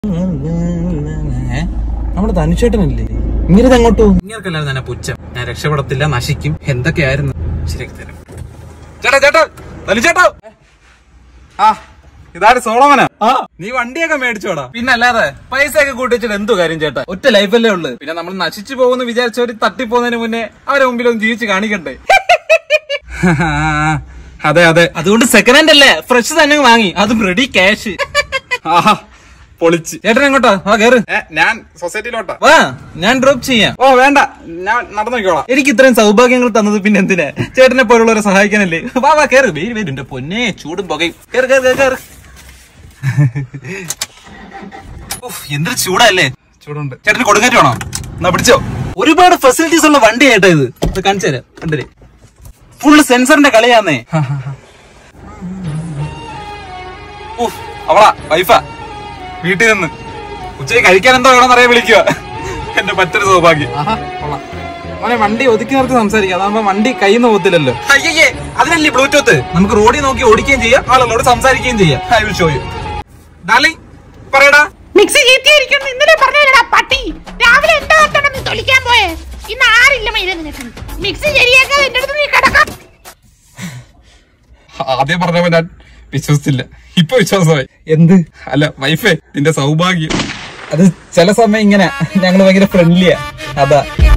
ഏ? നമ്മുടെ ധനുചേട്ടനല്ലേ ഇങ്ങനെ അങ്ങോട്ടു ഇങ്ങനെയൊക്കെയല്ലായിരുന്നു എന്നെ പുച്ഛം ഞാൻ രക്ഷപ്പെടത്തില്ല നശിക്കും എന്തൊക്കെയായിരുന്നു ശരിയാക്കി തരും ചേട്ടാ ചേട്ടാ ധനുചേട്ടാ ആ ഇതാര് സോളമനാ ആ നീ വണ്ടിയൊക്കെ മേടിച്ചോടാ പിന്നെ അല്ലാതെ പൈസ ഒക്കെ കൂട്ടിച്ചിട്ട് എന്തു കാര്യം ചേട്ടാ ഒറ്റ ലൈഫല്ലേ ഉള്ളു പിന്നെ നമ്മൾ നശിച്ചു പോകുന്നു വിചാരിച്ചവര് തട്ടിപ്പോകുന്നതിന് മുന്നേ അവരെ മുമ്പിൽ ഒന്ന് ജീവിച്ച് കാണിക്കണ്ടേ അതെ അതെ അതുകൊണ്ട് സെക്കൻഡ് ഹാൻഡ് അല്ലേ ഫ്രഷ് തന്നെ വാങ്ങി അതും റെഡി ക്യാഷ് ആഹാ പൊളിച്ച് ചേട്ടൻ എങ്ങോട്ടാ ആ കേറ് ഞാൻ സൊസൈറ്റിയിലോട്ടാ വാ ഞാൻ ഡ്രോപ്പ് ചെയ്യാം ഓ വേണ്ട ഞാൻ നടന്നു നോക്കിക്കോളാം എനിക്ക് ഇത്രയും സൗഭാഗ്യങ്ങൾ തന്നത് പിന്നെ എന്തിനാ ചേട്ടനെ പോലുള്ളവരെ സഹായിക്കാനല്ലേ വാ വാ കേറ് വെയിൽ വരും എന്റെ പൊന്നെ ചൂടും പുകയും കേറ് കേറ് കേറ് കേറ് ഉഫ്, എന്തൊരു ചൂടല്ലേ ചൂടുണ്ട് ചേട്ടന് കൊടുക്കാറ്റ് വേണോ എന്നാ പിടിച്ചോ ഒരുപാട് ഫെസിലിറ്റീസ് ഉള്ള വണ്ടി ആയിട്ടാ ഇത് ഇത് കാണിച്ചു തരാം കണ്ടില്ലേ ഫുള്ള് സെൻസറിന്റെ കളിയാന്നേ ഉഫ്, അവളാ വൈഫാ വീട്ടിൽ നിന്ന് ഉച്ചയ്ക്ക് കഴിക്കാൻ എന്തോ വേണമെന്ന് അറിയാൻ വിളിക്കുക എന്റെ മറ്റൊരു സൗഭാഗ്യം മോനെ വണ്ടി ഒതുക്കി നിർത്തി സംസാരിക്കാം അതാകുമ്പോ വണ്ടി കയ്യിൽ നിന്ന് പോകത്തില്ലല്ലോ അയ്യേ അതിനല്ലേ ബ്ലൂടൂത്ത് നമുക്ക് റോഡിൽ നോക്കി ഓടിക്കുകയും ചെയ്യാം ആളുകളോട് സംസാരിക്കുകയും ചെയ്യാം I will show you darling പറയടാ മിക്സി ചീറ്റിയിരിക്കുന്നു ഇന്നലെ പറഞ്ഞല്ലടാ പട്ടി രാവിലെ എന്താ ഓർത്തണം നീ തൊളിക്കാൻ പോയേ ഇന്ന് ആരില്ല മൈര നിനക്ക് മിക്സി ശരിയാക്കാതെ എന്റെ അടുത്ത് നീ കിടക്കാം ആദ്യം പറഞ്ഞപ്പോ ഞാൻ വിശ്വസിച്ചില്ല ഇപ്പൊ വിശ്വാസമായി എന്ത് അല്ല വൈഫേ നിന്റെ സൗഭാഗ്യം അത് ചില സമയം ഇങ്ങനെ ഞങ്ങൾ ഭയങ്കര ഫ്രണ്ട്ലിയാ അതാ